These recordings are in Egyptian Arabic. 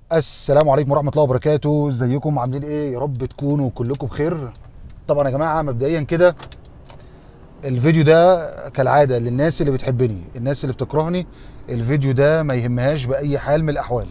السلام عليكم ورحمه الله وبركاته ازيكم عاملين ايه يا رب تكونوا كلكم بخير طبعا يا جماعه مبدئيا كده الفيديو ده كالعاده للناس اللي بتحبني الناس اللي بتكرهني الفيديو ده ما يهمهاش باي حال من الاحوال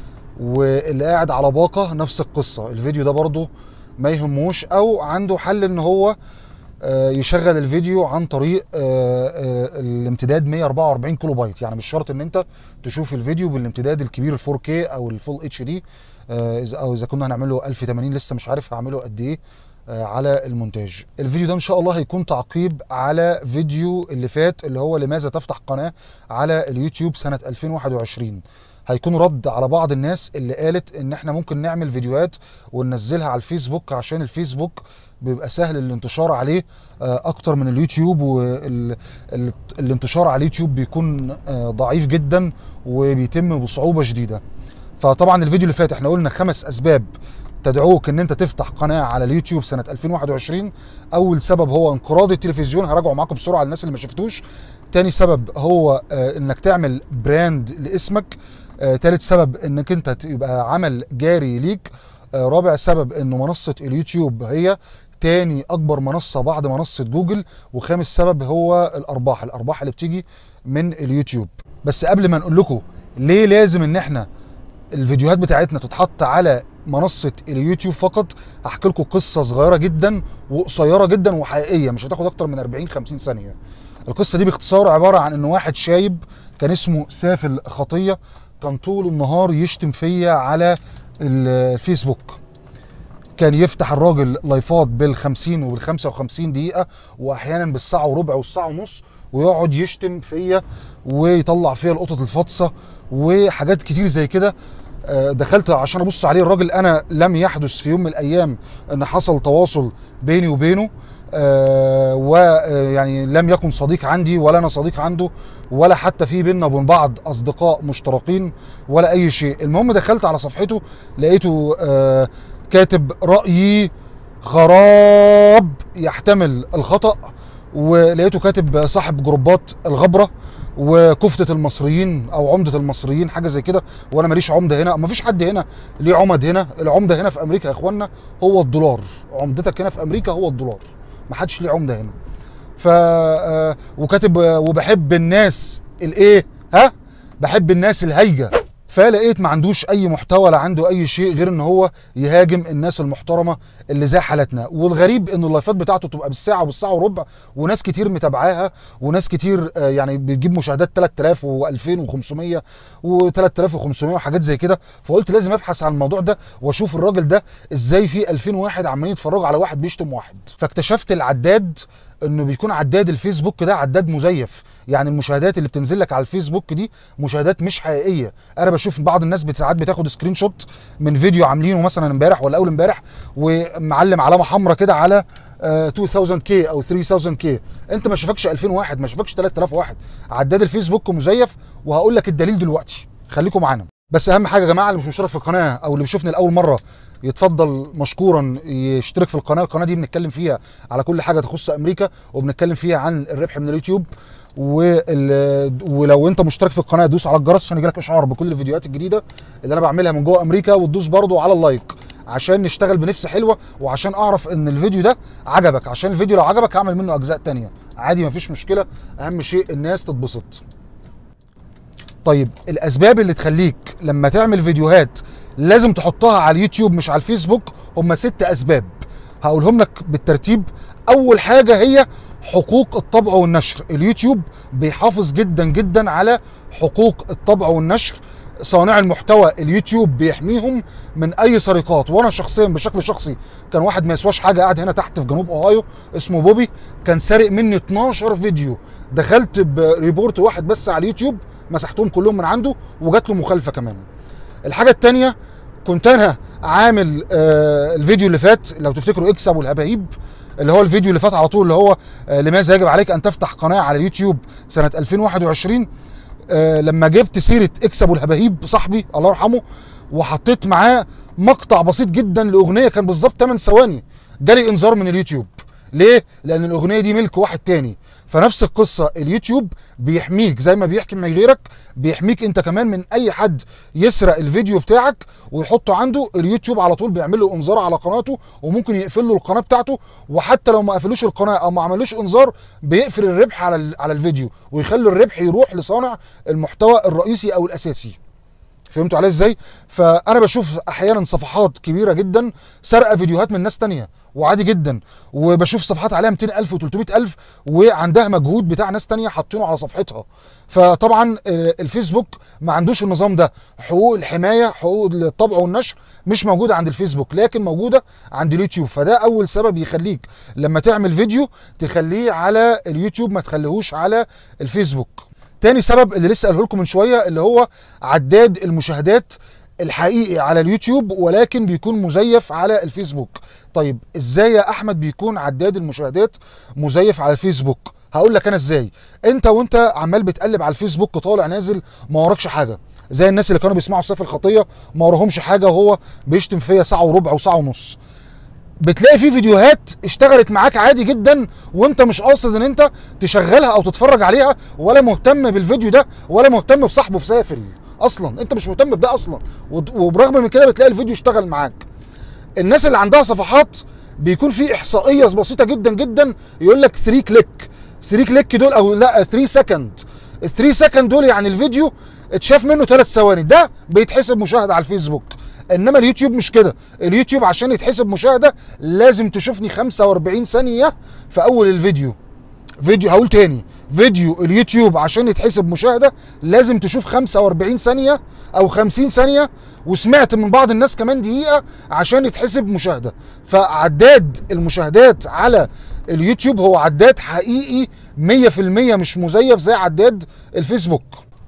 واللي قاعد على باقه نفس القصه الفيديو ده برضه ما يهموش او عنده حل ان هو آه، يشغل الفيديو عن طريق آه، آه، الامتداد 144 كيلو بايت يعني مش شرط ان انت تشوف الفيديو بالامتداد الكبير ال 4K او الفول اتش دي اذا او اذا كنا هنعمله 1080 لسه مش عارف هعمله قد ايه آه، على المونتاج الفيديو ده ان شاء الله هيكون تعقيب على فيديو اللي فات اللي هو لماذا تفتح قناه على اليوتيوب سنه 2021 هيكون رد على بعض الناس اللي قالت ان احنا ممكن نعمل فيديوهات وننزلها على الفيسبوك عشان الفيسبوك بيبقى سهل الانتشار عليه آه، اكتر من اليوتيوب والانتشار على اليوتيوب بيكون آه، ضعيف جدا وبيتم بصعوبه شديده فطبعا الفيديو اللي فات احنا قلنا خمس اسباب تدعوك ان انت تفتح قناه على اليوتيوب سنه 2021 اول سبب هو انقراض التلفزيون هراجعه معاكم بسرعه للناس اللي ما شفتوش تاني سبب هو آه، انك تعمل براند لاسمك آه، تالت سبب انك انت تبقى عمل جاري ليك آه، رابع سبب انه منصه اليوتيوب هي تاني اكبر منصه بعد منصه جوجل وخامس سبب هو الارباح الارباح اللي بتيجي من اليوتيوب بس قبل ما نقول لكم ليه لازم ان احنا الفيديوهات بتاعتنا تتحط على منصه اليوتيوب فقط هحكي لكم قصه صغيره جدا وقصيره جدا وحقيقيه مش هتاخد اكتر من 40 50 ثانيه القصه دي باختصار عباره عن ان واحد شايب كان اسمه سافل خطيه كان طول النهار يشتم فيا على ال- الفيسبوك كان يفتح الراجل لايفات بال 50 وبال 55 دقيقه واحيانا بالساعه وربع والساعه ونص ويقعد يشتم فيا ويطلع فيا القطط الفاطسه وحاجات كتير زي كده آه، دخلت عشان ابص عليه الراجل انا لم يحدث في يوم من الايام ان حصل تواصل بيني وبينه ويعني لم يكن صديق عندي ولا انا صديق عنده ولا حتى في بينا وبين بعض اصدقاء مشتركين ولا اي شيء المهم دخلت على صفحته لقيته آه، كاتب رايي غراب يحتمل الخطا ولقيته كاتب صاحب جروبات الغبره وكفته المصريين او عمده المصريين حاجه زي كده وانا ماليش عمده هنا ما فيش حد هنا ليه عمد هنا العمده هنا في امريكا يا اخوانا هو الدولار عمدتك هنا في امريكا هو الدولار ما حدش ليه عمده هنا ف آه، وكاتب آه، وبحب الناس الايه ها بحب الناس الهايجه فلقيت ما عندوش اي محتوى ولا عنده اي شيء غير ان هو يهاجم الناس المحترمه اللي زي حالتنا والغريب ان اللايفات بتاعته تبقى بالساعه وبالساعه وربع وناس كتير متابعاها وناس كتير آه، يعني بتجيب مشاهدات 3000 و2500 و3500 وحاجات زي كده فقلت لازم ابحث عن الموضوع ده واشوف الراجل ده ازاي في 2000 واحد عمالين يتفرجوا على واحد بيشتم واحد فاكتشفت العداد انه بيكون عداد الفيسبوك ده عداد مزيف يعني المشاهدات اللي بتنزل لك على الفيسبوك دي مشاهدات مش حقيقيه انا بشوف بعض الناس ساعات بتاخد سكرين شوت من فيديو عاملينه مثلا امبارح ولا اول امبارح ومعلم علامه حمراء كده على آه، 2000 كي او 3000 كي انت ما شافكش 2000 واحد ما شافكش 3000 واحد عداد الفيسبوك مزيف وهقول لك الدليل دلوقتي خليكم معانا بس اهم حاجه يا جماعه اللي مش مشترك في القناه او اللي بيشوفني لاول مره يتفضل مشكورا يشترك في القناه القناه دي بنتكلم فيها على كل حاجه تخص امريكا وبنتكلم فيها عن الربح من اليوتيوب وال... ولو انت مشترك في القناه دوس على الجرس عشان يجيلك اشعار بكل الفيديوهات الجديده اللي انا بعملها من جوه امريكا وتدوس برضو على اللايك عشان نشتغل بنفس حلوه وعشان اعرف ان الفيديو ده عجبك عشان الفيديو لو عجبك هعمل منه اجزاء تانية عادي مفيش مشكله اهم شيء الناس تتبسط طيب الاسباب اللي تخليك لما تعمل فيديوهات لازم تحطها على اليوتيوب مش على الفيسبوك هم ست اسباب هقولهم لك بالترتيب اول حاجه هي حقوق الطبع والنشر اليوتيوب بيحافظ جدا جدا على حقوق الطبع والنشر صانع المحتوى اليوتيوب بيحميهم من اي سرقات وانا شخصيا بشكل شخصي كان واحد ما يسواش حاجه قاعد هنا تحت في جنوب اوهايو اسمه بوبي كان سارق مني 12 فيديو دخلت بريبورت واحد بس على اليوتيوب مسحتهم كلهم من عنده وجات له مخالفه كمان الحاجه الثانيه كنت انا عامل آه الفيديو اللي فات لو تفتكروا اكس ابو الهبايب اللي هو الفيديو اللي فات على طول اللي هو آه لماذا يجب عليك ان تفتح قناه على اليوتيوب سنه 2021 آه لما جبت سيره اكس ابو الهبايب صاحبي الله يرحمه وحطيت معاه مقطع بسيط جدا لاغنيه كان بالظبط 8 ثواني جالي انذار من اليوتيوب ليه؟ لان الاغنيه دي ملك واحد تاني فنفس القصه اليوتيوب بيحميك زي ما بيحمي غيرك بيحميك انت كمان من اي حد يسرق الفيديو بتاعك ويحطه عنده اليوتيوب على طول بيعمل له انذار على قناته وممكن يقفل له القناه بتاعته وحتى لو ما قفلوش القناه او ما عملوش انذار بيقفل الربح على ال- على الفيديو ويخلي الربح يروح لصانع المحتوى الرئيسي او الاساسي فهمتوا عليه ازاي فانا بشوف احيانا صفحات كبيره جدا سرقه فيديوهات من ناس تانية وعادي جدا وبشوف صفحات عليها 200000 و300000 وعندها مجهود بتاع ناس تانية حاطينه على صفحتها فطبعا آه، الفيسبوك ما عندوش النظام ده حقوق الحمايه حقوق الطبع والنشر مش موجوده عند الفيسبوك لكن موجوده عند اليوتيوب فده اول سبب يخليك لما تعمل فيديو تخليه على اليوتيوب ما تخليهوش على الفيسبوك تاني سبب اللي لسه قاله لكم من شويه اللي هو عداد المشاهدات الحقيقي على اليوتيوب ولكن بيكون مزيف على الفيسبوك طيب ازاي يا احمد بيكون عداد المشاهدات مزيف على الفيسبوك هقول لك انا ازاي انت وانت عمال بتقلب على الفيسبوك طالع نازل ما وراكش حاجه زي الناس اللي كانوا بيسمعوا سيف الخطيه ما وراهمش حاجه وهو بيشتم فيا ساعه وربع وساعه ونص بتلاقي في فيديوهات اشتغلت معاك عادي جدا وانت مش قاصد ان انت تشغلها او تتفرج عليها ولا مهتم بالفيديو ده ولا مهتم بصاحبه في سافل اصلا انت مش مهتم بده اصلا ود- وبرغم من كده بتلاقي الفيديو اشتغل معاك الناس اللي عندها صفحات بيكون في احصائيه بسيطه جدا جدا يقول لك 3 كليك 3 كليك دول او لا 3 سكند ال 3 سكند دول يعني الفيديو اتشاف منه 3 ثواني ده بيتحسب مشاهده على الفيسبوك انما اليوتيوب مش كده اليوتيوب عشان يتحسب مشاهده لازم تشوفني 45 ثانيه في اول الفيديو فيديو هقول تاني فيديو اليوتيوب عشان يتحسب مشاهده لازم تشوف 45 ثانيه او 50 ثانيه وسمعت من بعض الناس كمان دقيقه عشان يتحسب مشاهده فعداد المشاهدات على اليوتيوب هو عداد حقيقي 100% مش مزيف زي عداد الفيسبوك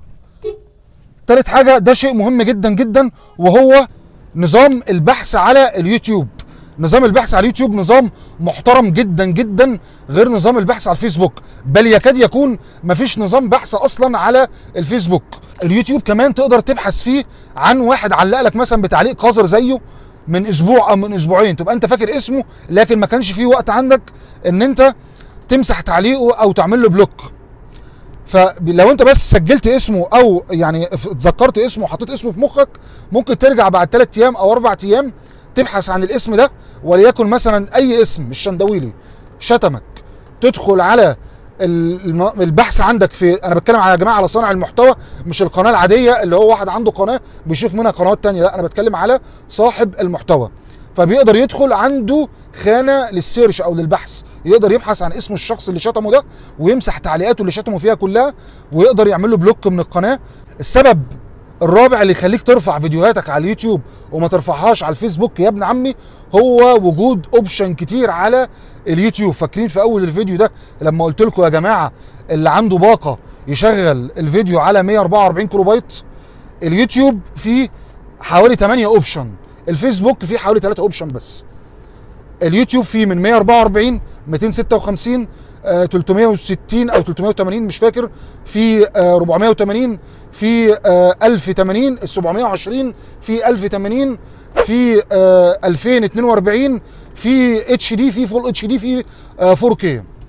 تالت حاجه ده شيء مهم جدا جدا وهو نظام البحث على اليوتيوب نظام البحث على اليوتيوب نظام محترم جدا جدا غير نظام البحث على الفيسبوك بل يكاد يكون مفيش نظام بحث اصلا على الفيسبوك اليوتيوب كمان تقدر تبحث فيه عن واحد علق لك مثلا بتعليق قذر زيه من اسبوع او من اسبوعين تبقى انت فاكر اسمه لكن ما كانش فيه وقت عندك ان انت تمسح تعليقه او تعمل له بلوك فلو انت بس سجلت اسمه او يعني اتذكرت اسمه وحطيت اسمه في مخك ممكن ترجع بعد 3 ايام او 4 ايام تبحث عن الاسم ده وليكن مثلا اي اسم مش شندويلي شتمك تدخل على الم- البحث عندك في انا بتكلم على يا جماعه على صانع المحتوى مش القناه العاديه اللي هو واحد عنده قناه بيشوف منها قنوات تانية لا انا بتكلم على صاحب المحتوى فبيقدر يدخل عنده خانه للسيرش او للبحث يقدر يبحث عن اسم الشخص اللي شتمه ده ويمسح تعليقاته اللي شتمه فيها كلها ويقدر يعمل له بلوك من القناه السبب الرابع اللي يخليك ترفع فيديوهاتك على اليوتيوب وما ترفعهاش على الفيسبوك يا ابن عمي هو وجود اوبشن كتير على اليوتيوب فاكرين في اول الفيديو ده لما قلت لكم يا جماعه اللي عنده باقه يشغل الفيديو على 144 كيلو بايت اليوتيوب فيه حوالي 8 اوبشن الفيسبوك فيه حوالي 3 اوبشن بس اليوتيوب فيه من 144 256 آه، 360 او 380 مش فاكر في آه، 480 في آه، 1080 720 في 1080 في آه، 2042 في اتش دي في فول اتش دي في آه، 4K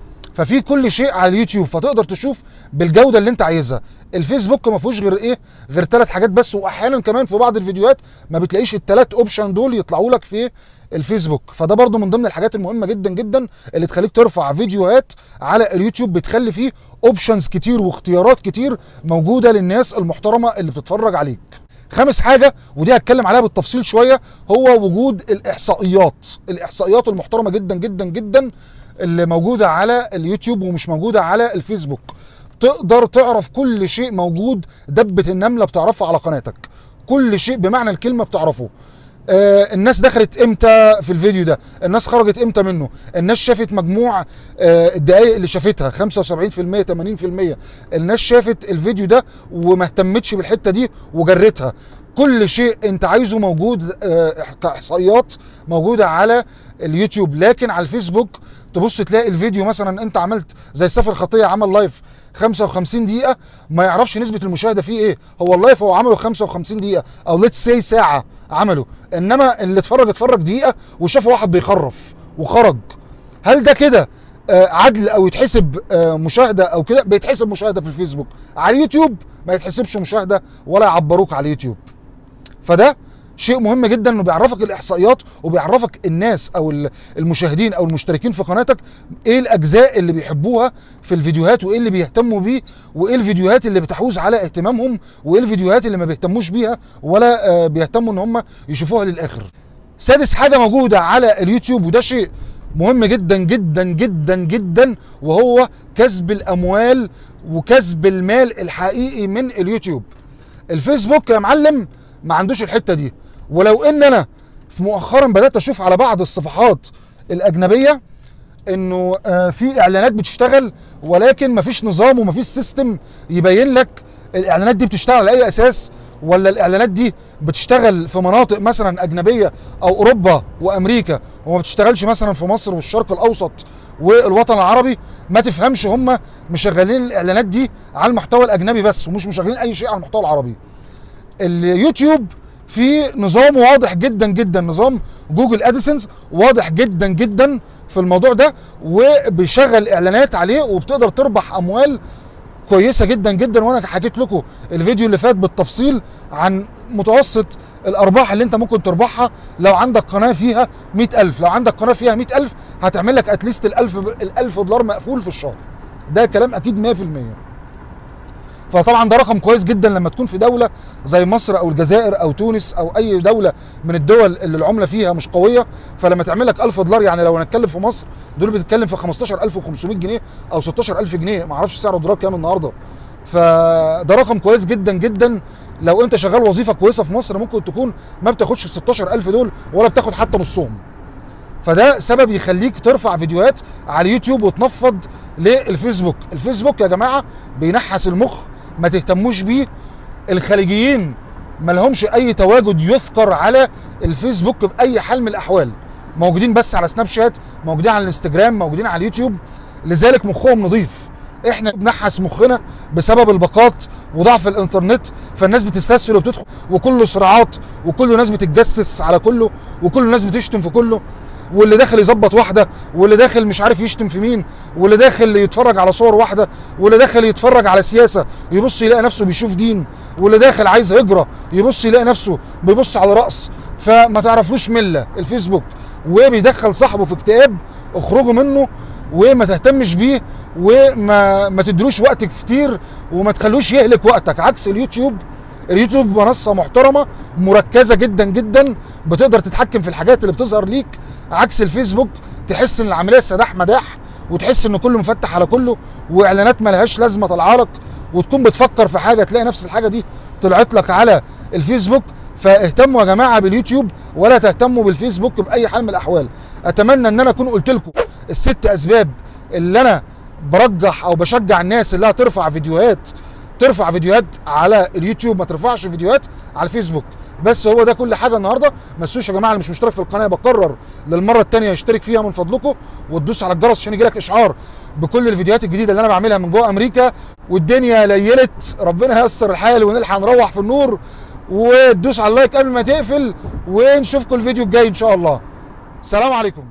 ففي كل شيء على اليوتيوب فتقدر تشوف بالجوده اللي انت عايزها الفيسبوك ما فيهوش غير ايه غير ثلاث حاجات بس واحيانا كمان في بعض الفيديوهات ما بتلاقيش الثلاث اوبشن دول يطلعوا لك في الفيسبوك فده برضو من ضمن الحاجات المهمه جدا جدا اللي تخليك ترفع فيديوهات على اليوتيوب بتخلي فيه اوبشنز كتير واختيارات كتير موجوده للناس المحترمه اللي بتتفرج عليك خامس حاجه ودي هتكلم عليها بالتفصيل شويه هو وجود الاحصائيات الاحصائيات المحترمه جدا جدا جدا اللي موجوده على اليوتيوب ومش موجوده على الفيسبوك تقدر تعرف كل شيء موجود دبه النمله بتعرفه على قناتك كل شيء بمعنى الكلمه بتعرفه آه الناس دخلت امتى في الفيديو ده الناس خرجت امتى منه الناس شافت مجموع آه الدقائق اللي شافتها 75% 80% الناس شافت الفيديو ده وما اهتمتش بالحته دي وجرتها كل شيء انت عايزه موجود آه كاحصائيات موجوده على اليوتيوب لكن على الفيسبوك تبص تلاقي الفيديو مثلا انت عملت زي سافر خطيه عمل لايف 55 دقيقه ما يعرفش نسبه المشاهده فيه ايه هو اللايف هو عمله 55 دقيقه او ليتس سي ساعه عمله انما اللي اتفرج اتفرج دقيقه وشاف واحد بيخرف وخرج هل ده كده آه، عدل او يتحسب آه، مشاهده او كده بيتحسب مشاهده في الفيسبوك على اليوتيوب ما يتحسبش مشاهده ولا يعبروك على اليوتيوب فده شيء مهم جدا انه بيعرفك الاحصائيات وبيعرفك الناس او ال- المشاهدين او المشتركين في قناتك ايه الاجزاء اللي بيحبوها في الفيديوهات وايه اللي بيهتموا بيه وايه الفيديوهات اللي بتحوز على اهتمامهم وايه الفيديوهات اللي ما بيهتموش بيها ولا آه، بيهتموا ان هم يشوفوها للاخر سادس حاجه موجوده على اليوتيوب وده شيء مهم جدا جدا جدا جدا وهو كسب الاموال وكسب المال الحقيقي من اليوتيوب الفيسبوك يا معلم ما عندوش الحته دي ولو ان انا في مؤخرا بدات اشوف على بعض الصفحات الاجنبيه انه آه، في اعلانات بتشتغل ولكن مفيش نظام ومفيش سيستم يبين لك الاعلانات دي بتشتغل على اي اساس ولا الاعلانات دي بتشتغل في مناطق مثلا اجنبيه او اوروبا وامريكا وما بتشتغلش مثلا في مصر والشرق الاوسط والوطن العربي ما تفهمش هم مشغلين الاعلانات دي على المحتوى الاجنبي بس ومش مشغلين اي شيء على المحتوى العربي اليوتيوب في نظام واضح جدا جدا نظام جوجل ادسنس واضح جدا جدا في الموضوع ده وبيشغل اعلانات عليه وبتقدر تربح اموال كويسه جدا جدا وانا حكيت لكم الفيديو اللي فات بالتفصيل عن متوسط الارباح اللي انت ممكن تربحها لو عندك قناه فيها 100000 لو عندك قناه فيها 100000 هتعمل لك اتليست ال 1000 ال 1000 دولار مقفول في الشهر ده كلام اكيد 100% فطبعا ده رقم كويس جدا لما تكون في دوله زي مصر او الجزائر او تونس او اي دوله من الدول اللي العمله فيها مش قويه فلما تعمل لك 1000 دولار يعني لو هنتكلم في مصر دول بتتكلم في 15500 جنيه او 16000 جنيه ما اعرفش سعر الدولار كام النهارده فده رقم كويس جدا جدا لو انت شغال وظيفه كويسه في مصر ممكن تكون ما بتاخدش ال 16000 دول ولا بتاخد حتى نصهم فده سبب يخليك ترفع فيديوهات على اليوتيوب وتنفض للفيسبوك الفيسبوك يا جماعه بينحس المخ ما تهتموش بيه الخليجيين ما لهمش اي تواجد يذكر على الفيسبوك باي حال من الاحوال موجودين بس على سناب شات موجودين على الانستجرام موجودين على اليوتيوب لذلك مخهم نظيف احنا بنحس مخنا بسبب الباقات وضعف الانترنت فالناس بتستسهل وبتدخل وكله صراعات وكله ناس بتتجسس على كله وكل ناس بتشتم في كله واللي داخل يظبط واحده واللي داخل مش عارف يشتم في مين واللي داخل يتفرج على صور واحده واللي داخل يتفرج على سياسه يبص يلاقي نفسه بيشوف دين واللي داخل عايز هجره يبص يلاقي نفسه بيبص على رأس فما تعرفلوش مله الفيسبوك وبيدخل صاحبه في اكتئاب اخرجوا منه وما تهتمش بيه وما ما تدلوش وقت كتير وما تخلوش يهلك وقتك عكس اليوتيوب اليوتيوب منصة محترمة مركزة جدا جدا بتقدر تتحكم في الحاجات اللي بتظهر ليك عكس الفيسبوك تحس ان العملية سداح مداح وتحس ان كله مفتح على كله واعلانات ملهاش لازمة طالعه لك وتكون بتفكر في حاجة تلاقي نفس الحاجة دي طلعت لك على الفيسبوك فاهتموا يا جماعة باليوتيوب ولا تهتموا بالفيسبوك بأي حال من الأحوال أتمنى ان انا اكون قلت لكم الست اسباب اللي انا برجح او بشجع الناس اللي هترفع فيديوهات ترفع فيديوهات على اليوتيوب ما ترفعش فيديوهات على الفيسبوك بس هو ده كل حاجه النهارده ما تنسوش يا جماعه اللي مش مشترك في القناه بكرر للمره الثانيه يشترك فيها من فضلكم وتدوس على الجرس عشان يجيلك اشعار بكل الفيديوهات الجديده اللي انا بعملها من جوه امريكا والدنيا ليلت ربنا ييسر الحال ونلحق نروح في النور وتدوس على اللايك قبل ما تقفل ونشوفكم الفيديو الجاي ان شاء الله سلام عليكم